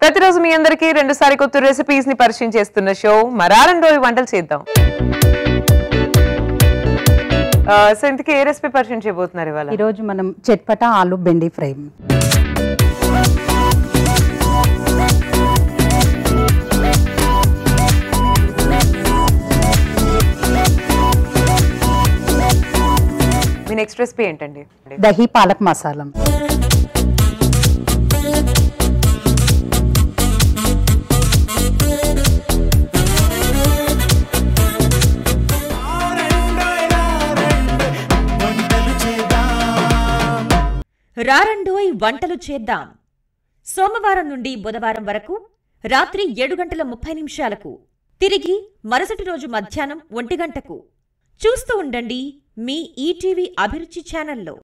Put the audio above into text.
ప్రతిరోజు మీ అందరికీ రెండుసారి కొత్త రెసిపీస్ ని పరిచయం చేస్తున్న షో మరారం రోజు వంటలు చేద్దాం ఆ, సో ఇంతకీ ఏ రెసిపీ పరిచయం చేయబోతున్నారు ఇవాళ ఈరోజు మనం చట్పటా ఆలు బెండి ఫ్రై మీ నెక్స్ట్ రెసిపీ ఏంటండి దహి పాలక్ మసాలా రారండోయ్ వంటలు చేద్దాం సోమవారం నుండి బుధవారం వరకు రాత్రి ఏడు గంటల ముప్పై నిమిషాలకు తిరిగి మరుసటి రోజు మధ్యాహ్నం ఒంటి గంటకు చూస్తూ ఉండండి మీ ఈటీవీ అభిరుచి ఛానల్లో